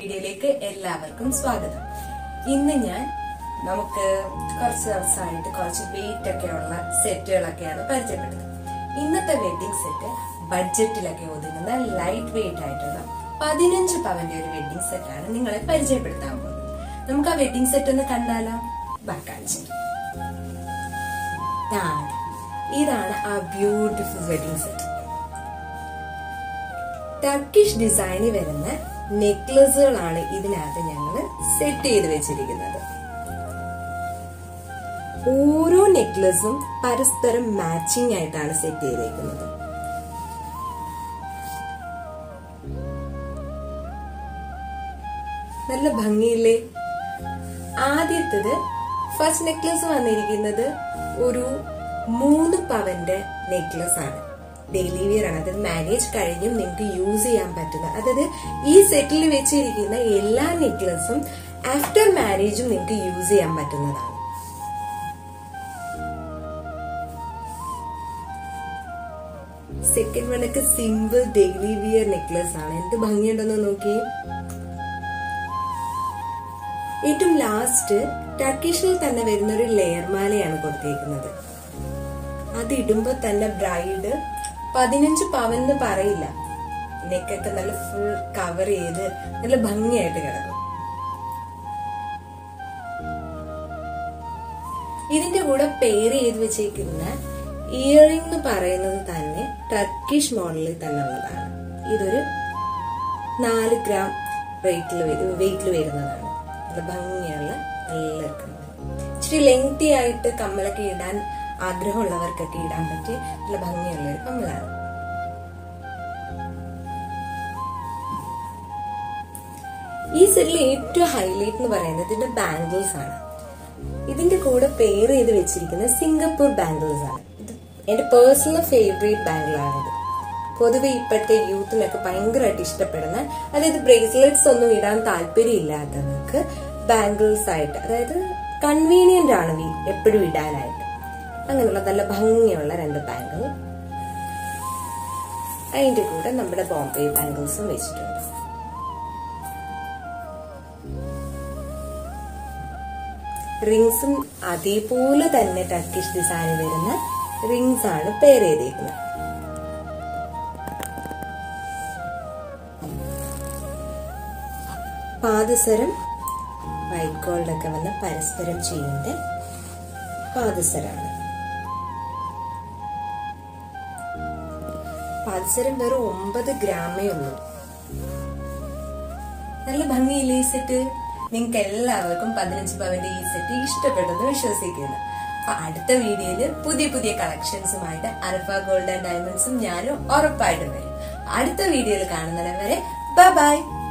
വീഡിയോയിലേക്ക് എല്ലാവർക്കും സ്വാഗതം ഇന്ന് ഞാൻ നമുക്ക് കുറച്ച് ദിവസമായിട്ട് കുറച്ച് വെയിറ്റ് ഒക്കെ ഉള്ള സെറ്റുകളൊക്കെയാണ് പരിചയപ്പെട്ടത് ഇന്നത്തെ വെഡിങ് സെറ്റ് ബഡ്ജറ്റിലൊക്കെ ഒതുങ്ങുന്ന ലൈറ്റ് വെയിറ്റ് ആയിട്ടുള്ള പതിനഞ്ച് പവന്റെ ഒരു വെഡിങ് സെറ്റാണ് നിങ്ങളെ പരിചയപ്പെടുത്താൻ പോകുന്നത് നമുക്ക് ആ വെഡിങ് സെറ്റ് ഒന്ന് കണ്ടാലോ ബാ കാണിച്ചു ഇതാണ് ഇതാണ് ആ ബ്യൂട്ടിഫുൾ വെഡിങ് സെറ്റ് ടർക്കിഷ് ഡിസൈനിൽ വരുന്ന നെക്ലസുകളാണ് ഇതിനകത്ത് ഞങ്ങൾ സെറ്റ് ചെയ്ത് വെച്ചിരിക്കുന്നത് ഓരോ നെക്ലസും പരസ്പരം മാച്ചിങ് ആയിട്ടാണ് സെറ്റ് ചെയ്തേക്കുന്നത് നല്ല ഭംഗിയില്ലേ ആദ്യത്തത് ഫസ്റ്റ് നെക്ലസ് വന്നിരിക്കുന്നത് ഒരു മൂന്ന് പവന്റെ നെക്ലസ് ആണ് ഡെയിലി വിയർ ആണ് അതായത് മാരേജ് കഴിഞ്ഞും നിങ്ങൾക്ക് യൂസ് ചെയ്യാൻ പറ്റുന്ന അതായത് ഈ സെറ്റിൽ വെച്ചിരിക്കുന്ന എല്ലാ നെക്ലസും ആഫ്റ്റർ മാരേജും നിങ്ങൾക്ക് യൂസ് ചെയ്യാൻ പറ്റുന്നതാണ് സെക്കൻഡ് വണ്ണൊക്കെ സിമ്പിൾ ഡെയിലി വിയർ നെക്ലസ് ആണ് എന്ത് ഭംഗിയുണ്ടെന്ന് നോക്കിയേ ഏറ്റവും ലാസ്റ്റ് ടർക്കിഷിൽ തന്നെ വരുന്ന ഒരു ലെയർ മാലയാണ് കൊടുത്തേക്കുന്നത് അത് ഇടുമ്പോ തന്നെ ബ്രൈഡ് പതിനഞ്ച് പവൻ എന്ന് പറയില്ല നെക്കൊക്കെ നല്ല ഫുൾ കവർ ചെയ്ത് നല്ല ഭംഗിയായിട്ട് കിടക്കും ഇതിന്റെ കൂടെ പേര് ചെയ്ത് വെച്ചേക്കുന്ന ഇയറിംഗ് എന്ന് പറയുന്നത് തന്നെ ടർക്കിഷ് മോഡലിൽ തന്നെ ഉള്ളതാണ് ഇതൊരു നാല് ഗ്രാം വെയിറ്റിൽ വെയിറ്റിൽ വരുന്നതാണ് നല്ല ഭംഗിയുള്ള നല്ല കമ്മൽ ഇച്ചിരി ലെങ്തി ആയിട്ട് കമ്മലൊക്കെ ഇടാൻ ആഗ്രഹമുള്ളവർക്കൊക്കെ ഇടാൻ പറ്റിയ നല്ല ഭംഗിയുള്ള ഒരു കമ്മലാണ് ഈ സെറ്റിൽ ഏറ്റവും ഹൈലൈറ്റ് എന്ന് പറയുന്നത് ഇതിന്റെ ബാംഗിൾസ് ആണ് ഇതിന്റെ കൂടെ പെയർ ചെയ്ത് വെച്ചിരിക്കുന്നത് സിംഗപ്പൂർ ബാംഗിൾസ് ആണ് ഇത് എന്റെ പേഴ്സണൽ ഫേവറേറ്റ് ബാംഗിളാണിത് പൊതുവെ ഇപ്പോഴത്തെ യൂത്തിനൊക്കെ ഭയങ്കരമായിട്ട് ഇഷ്ടപ്പെടുന്ന അതായത് ബ്രേസ്ലെറ്റ്സ് ഒന്നും ഇടാൻ താല്പര്യമില്ലാത്തവർക്ക് ബാംഗിൾസ് ആയിട്ട് അതായത് കൺവീനിയന്റ് ആണ് എപ്പോഴും ഇടാനായിട്ട് അങ്ങനെയുള്ള നല്ല ഭംഗിയുള്ള രണ്ട് ബാംഗിൾ അതിന്റെ കൂടെ നമ്മുടെ ബോംബെ ബാംഗിൾസും വെച്ചിട്ടുണ്ട് റിങ്സും അതേപോലെ തന്നെ ടർക്കിഷ് ഡിസൈൻ വരുന്ന റിങ്സ് ആണ് പെയർ ചെയ്തേക്കുന്നത് പാദസരം വൈറ്റ് ഗോൾഡ് ഒക്കെ വന്ന് പരസ്പരം ചെയ്യുന്ന പാദസരമാണ് പാദസരം വെറും ഒമ്പത് ഗ്രാമേ ഉള്ളൂ നല്ല ഭംഗിയില്ലേ ഈ സെറ്റ് നിങ്ങൾക്ക് എല്ലാവർക്കും പതിനഞ്ച് പവന്റെ ഈ സെറ്റ് ഇഷ്ടപ്പെട്ടെന്ന് വിശ്വസിക്കുന്നു അപ്പൊ അടുത്ത വീഡിയോയില് പുതിയ പുതിയ കളക്ഷൻസുമായിട്ട് അൽഫ ഗോൾഡ് ആൻഡ് ഡയമണ്ട്സും ഞാനും ഉറപ്പായിട്ടും വരും അടുത്ത വീഡിയോയിൽ കാണുന്നവരെ ബൈ ബൈ